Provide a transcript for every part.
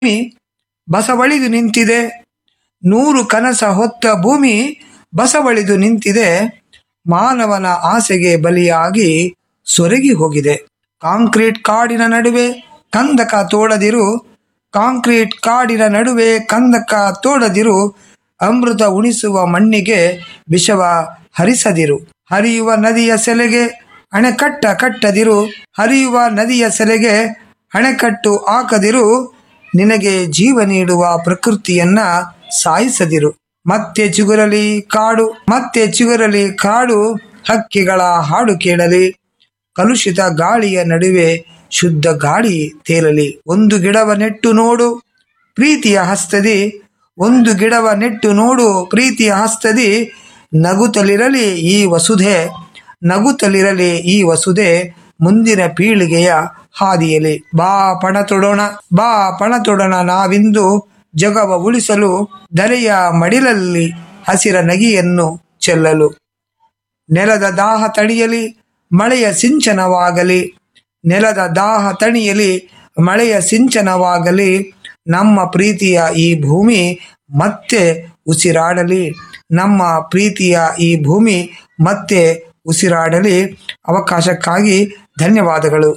ಭೂಮಿ ಬಸವಳಿದು ನಿಂತಿದೆ ನೂರು ಕನಸ ಹೊತ್ತ ಭೂಮಿ ಬಸವಳಿದು ನಿಂತಿದೆ ಮಾನವನ ಆಸೆಗೆ ಬಲಿಯಾಗಿ ಸೊರಗಿ ಹೋಗಿದೆ ಕಾಂಕ್ರೀಟ್ ಕಾಡಿನ ನಡುವೆ ಕಂದಕ ತೋಡದಿರು ಕಾಂಕ್ರೀಟ್ ಕಾಡಿನ ನಡುವೆ ಕಂದಕ ತೋಡದಿರು ಅಮೃತ ಉಣಿಸುವ ಮಣ್ಣಿಗೆ ವಿಷವ ಹರಿಸದಿರು ಹರಿಯುವ ನದಿಯ ಸೆಲೆಗೆ ಅಣೆಕಟ್ಟ ಕಟ್ಟದಿರು ಹರಿಯುವ ನದಿಯ ಸೆಲೆಗೆ ಅಣೆಕಟ್ಟು ಹಾಕದಿರು ನಿನಗೆ ಜೀವ ನೀಡುವ ಪ್ರಕೃತಿಯನ್ನ ಸಾಯಿಸದಿರು ಮತ್ತೆ ಚಿಗುರಲಿ ಕಾಡು ಮತ್ತೆ ಚಿಗುರಲಿ ಕಾಡು ಹಕ್ಕಿಗಳ ಹಾಡು ಕೇಳಲಿ ಕಲುಷಿತ ಗಾಳಿಯ ನಡುವೆ ಶುದ್ಧ ಗಾಳಿ ತೇಲಲಿ ಒಂದು ಗಿಡವ ನೆಟ್ಟು ನೋಡು ಪ್ರೀತಿಯ ಹಸ್ತದಿ ಒಂದು ಗಿಡವ ನೆಟ್ಟು ನೋಡು ಪ್ರೀತಿಯ ಹಸ್ತದಿ ನಗುತ್ತಲಿರಲಿ ಈ ವಸುಧೆ ನಗುತ್ತಲಿರಲಿ ಈ ವಸುಧೆ ಮುಂದಿನ ಪೀಳಿಗೆಯ ಹಾದಿಯಲಿ ಬಾ ಪಣ ತೊಡೋಣ ಬಾ ಪಣ ತೊಡೋಣ ನಾವಿಂದು ಜಗವ ಉಳಿಸಲು ಧರೆಯ ಮಡಿಲಲ್ಲಿ ಹಸಿರ ನಗಿಯನ್ನು ಚೆಲ್ಲಲು ನೆಲದ ದಾಹ ತಣಿಯಲಿ ಮಳೆಯ ಸಿಂಚನವಾಗಲಿ ನೆಲದ ದಾಹ ತಣಿಯಲಿ ಮಳೆಯ ಸಿಂಚನವಾಗಲಿ ನಮ್ಮ ಪ್ರೀತಿಯ ಈ ಭೂಮಿ ಮತ್ತೆ ಉಸಿರಾಡಲಿ ನಮ್ಮ ಪ್ರೀತಿಯ ಈ ಭೂಮಿ ಮತ್ತೆ ಉಸಿರಾಡಲಿ ಅವಕಾಶಕ್ಕಾಗಿ ಧನ್ಯವಾದಗಳು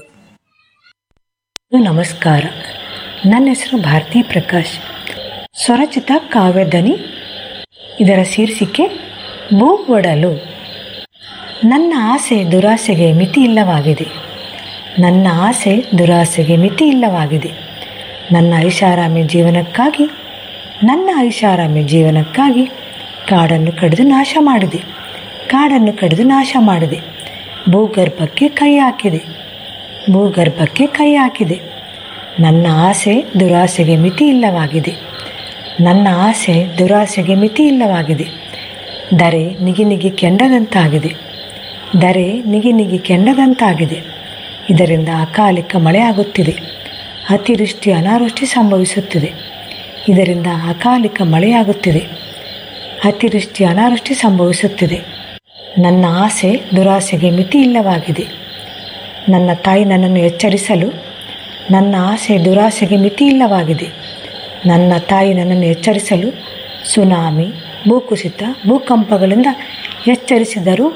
ನಮಸ್ಕಾರ ನನ್ನ ಹೆಸರು ಭಾರತಿ ಪ್ರಕಾಶ್ ಸ್ವರಚಿತ ಕಾವ್ಯದನಿ ಇದರ ಶೀರ್ಷಿಕೆ ಭೂ ಒಡಲು ನನ್ನ ಆಸೆ ದುರಾಸೆಗೆ ಮಿತಿ ಇಲ್ಲವಾಗಿದೆ ನನ್ನ ಆಸೆ ದುರಾಸೆಗೆ ಮಿತಿ ಇಲ್ಲವಾಗಿದೆ ನನ್ನ ಐಷಾರಾಮ್ಯ ಜೀವನಕ್ಕಾಗಿ ನನ್ನ ಐಷಾರಾಮ್ಯ ಜೀವನಕ್ಕಾಗಿ ಕಾಡನ್ನು ಕಡಿದು ನಾಶ ಮಾಡಿದೆ ಕಾಡನ್ನು ಕಡಿದು ನಾಶ ಮಾಡಿದೆ ಭೂಗರ್ಭಕ್ಕೆ ಕೈ ಹಾಕಿದೆ ಭೂಗರ್ಭಕ್ಕೆ ಕೈ ಹಾಕಿದೆ ನನ್ನ ಆಸೆ ದುರಾಸೆಗೆ ಮಿತಿ ಇಲ್ಲವಾಗಿದೆ ನನ್ನ ಆಸೆ ದುರಾಸೆಗೆ ಮಿತಿ ಇಲ್ಲವಾಗಿದೆ ದರೆ ನಿಗಿ ನಿಗಿ ಕೆಂಡದಂತಾಗಿದೆ ದರೆ ನಿಗಿ ನಿಗಿ ಕೆಂಡದಂತಾಗಿದೆ ಇದರಿಂದ ಅಕಾಲಿಕ ಮಳೆ ಆಗುತ್ತಿದೆ ಅತಿವೃಷ್ಟಿ ಅನಾವೃಷ್ಟಿ ಸಂಭವಿಸುತ್ತಿದೆ ಇದರಿಂದ ಅಕಾಲಿಕ ಮಳೆಯಾಗುತ್ತಿದೆ ಅತಿವೃಷ್ಟಿ ಅನಾವೃಷ್ಟಿ ಸಂಭವಿಸುತ್ತಿದೆ ನನ್ನ ಆಸೆ ದುರಾಸೆಗೆ ಮಿತಿ ಇಲ್ಲವಾಗಿದೆ ನನ್ನ ತಾಯಿ ನನ್ನನ್ನು ಎಚ್ಚರಿಸಲು ನನ್ನ ಆಸೆ ದುರಾಸೆಗೆ ಮಿತಿ ಇಲ್ಲವಾಗಿದೆ ನನ್ನ ತಾಯಿ ನನ್ನನ್ನು ಎಚ್ಚರಿಸಲು ಸುನಾಮಿ ಭೂಕುಸಿತ ಭೂಕಂಪಗಳಿಂದ ಎಚ್ಚರಿಸಿದರು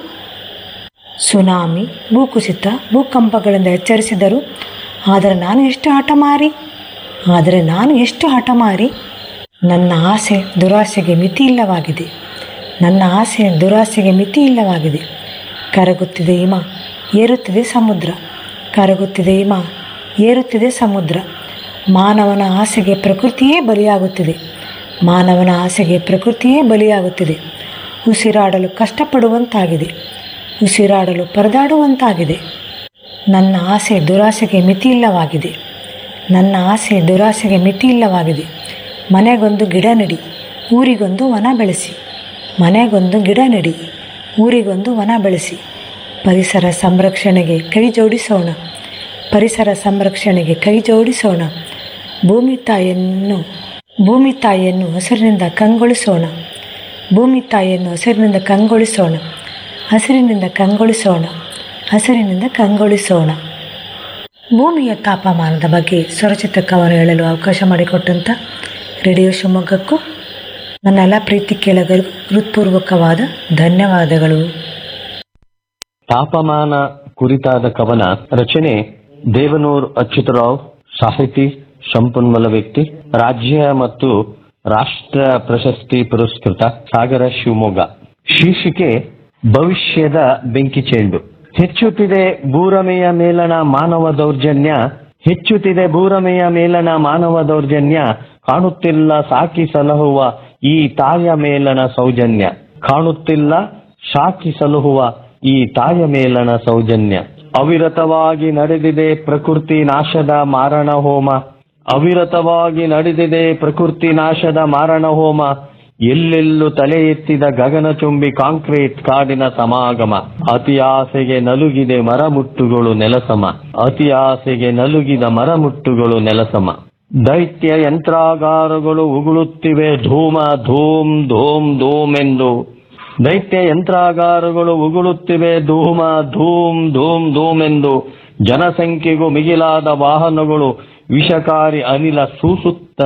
ಸುನಾಮಿ ಭೂಕುಸಿತ ಭೂಕಂಪಗಳಿಂದ ಎಚ್ಚರಿಸಿದರು ಆದರೆ ನಾನು ಎಷ್ಟು ಹಠಮಾರಿ ಆದರೆ ನಾನು ಎಷ್ಟು ಹಠಮಾರಿ ನನ್ನ ಆಸೆ ದುರಾಸೆಗೆ ಮಿತಿ ಇಲ್ಲವಾಗಿದೆ ನನ್ನ ಆಸೆ ದುರಾಸೆಗೆ ಮಿತಿ ಇಲ್ಲವಾಗಿದೆ ಕರಗುತ್ತಿದೆ ಹಿಮ ಏರುತ್ತಿದೆ ಸಮುದ್ರ ಕರಗುತ್ತಿದೆ ಹಿಮ ಏರುತ್ತಿದೆ ಸಮುದ್ರ ಮಾನವನ ಆಸೆಗೆ ಪ್ರಕೃತಿಯೇ ಬಲಿಯಾಗುತ್ತಿದೆ ಮಾನವನ ಆಸೆಗೆ ಪ್ರಕೃತಿಯೇ ಬಲಿಯಾಗುತ್ತಿದೆ ಉಸಿರಾಡಲು ಕಷ್ಟಪಡುವಂತಾಗಿದೆ ಉಸಿರಾಡಲು ಪರದಾಡುವಂತಾಗಿದೆ ನನ್ನ ಆಸೆ ದುರಾಸೆಗೆ ಮಿತಿ ಇಲ್ಲವಾಗಿದೆ ನನ್ನ ಆಸೆ ದುರಾಸೆಗೆ ಮಿತಿ ಇಲ್ಲವಾಗಿದೆ ಮನೆಗೊಂದು ಗಿಡ ನೆಡಿ ಊರಿಗೊಂದು ವನ ಬೆಳೆಸಿ ಮನೆಗೊಂದು ಗಿಡ ನೆಡಿ ಊರಿಗೊಂದು ವನ ಬೆಳೆಸಿ ಪರಿಸರ ಸಂರಕ್ಷಣೆಗೆ ಕೈ ಜೋಡಿಸೋಣ ಪರಿಸರ ಸಂರಕ್ಷಣೆಗೆ ಕೈ ಜೋಡಿಸೋಣ ಭೂಮಿ ತಾಯಿಯನ್ನು ಭೂಮಿ ತಾಯಿಯನ್ನು ಹಸಿರಿನಿಂದ ಕಂಗೊಳಿಸೋಣ ಭೂಮಿ ತಾಯಿಯನ್ನು ಹಸಿರಿನಿಂದ ಕಂಗೊಳಿಸೋಣ ಹಸಿರಿನಿಂದ ಕಂಗೊಳಿಸೋಣ ಹಸಿರಿನಿಂದ ಕಂಗೊಳಿಸೋಣ ಭೂಮಿಯ ತಾಪಮಾನದ ಬಗ್ಗೆ ಸ್ವರಚಿತ ಕವನ ಹೇಳಲು ಅವಕಾಶ ಮಾಡಿಕೊಟ್ಟಂಥ ರೇಡಿಯೋ ಶಿವಮೊಗ್ಗಕ್ಕೂ ನನ್ನ ಎಲ್ಲ ಪ್ರೀತಿ ಕೇಳಗರಿಗೂ ಹೃತ್ಪೂರ್ವಕವಾದ ಧನ್ಯವಾದಗಳು ತಾಪಮಾನ ಕುರಿತಾದ ಕವನ ರಚನೆ ದೇವನೂರ್ ಅಚ್ಯುತರಾವ್ ಸಾಹಿತಿ ಸಂಪನ್ಮೂಲ ವ್ಯಕ್ತಿ ರಾಜ್ಯ ಮತ್ತು ರಾಷ್ಟ್ರ ಪ್ರಶಸ್ತಿ ಪುರಸ್ಕೃತ ಸಾಗರ ಶಿವಮೊಗ್ಗ ಶೀರ್ಷಿಕೆ ಭವಿಷ್ಯದ ಬೆಂಕಿ ಚೆಂಡು ಹೆಚ್ಚುತ್ತಿದೆ ಭೂರಮೆಯ ಮೇಲಣ ಮಾನವ ದೌರ್ಜನ್ಯ ಹೆಚ್ಚುತ್ತಿದೆ ಭೂರಮೆಯ ಮೇಲಣ ಮಾನವ ದೌರ್ಜನ್ಯ ಕಾಣುತ್ತಿಲ್ಲ ಸಾಕಿ ಸಲಹುವ ಈ ತಾಯ ಮೇಲಣ ಸೌಜನ್ಯ ಕಾಣುತ್ತಿಲ್ಲ ಸಾಕಿ ಸಲಹುವ ಈ ತಾಯ ಮೇಲಣ ಸೌಜನ್ಯ ಅವಿರತವಾಗಿ ನಡೆದಿದೆ ಪ್ರಕೃತಿ ನಾಶದ ಮಾರಣ ಹೋಮ ಅವಿರತವಾಗಿ ನಡೆದಿದೆ ಪ್ರಕೃತಿ ನಾಶದ ಮಾರಣ ಹೋಮ ಎಲ್ಲೆಲ್ಲೂ ತಲೆ ಎತ್ತಿದ ಗಗನಚುಂಬಿ ಕಾಂಕ್ರೀಟ್ ಕಾಡಿನ ಸಮಾಗಮ ಅತಿ ಆಸೆಗೆ ನಲುಗಿದೆ ಮರಮುಟ್ಟುಗಳು ನೆಲಸಮ ಅತಿ ಆಸೆಗೆ ನಲುಗಿದ ಮರಮುಟ್ಟುಗಳು ನೆಲಸಮ ದೈತ್ಯ ಯಂತ್ರಾಗಾರಗಳು ಉಗುಳುತ್ತಿವೆ ಧೂಮ ಧೂಮ್ ಧೂಮ್ ಧೂಮ್ ಎಂದು ದೈತ್ಯ ಯಂತ್ರಾಗಾರಗಳು ಉಗುಳುತ್ತಿವೆ ಧೂಮ ಧೂಮ್ ಧೂಮ್ ಧೂಮ್ ಎಂದು ಜನಸಂಖ್ಯೆಗೂ ಮಿಗಿಲಾದ ವಾಹನಗಳು ವಿಷಕಾರಿ ಅನಿಲ ಸೂಸುತ್ತ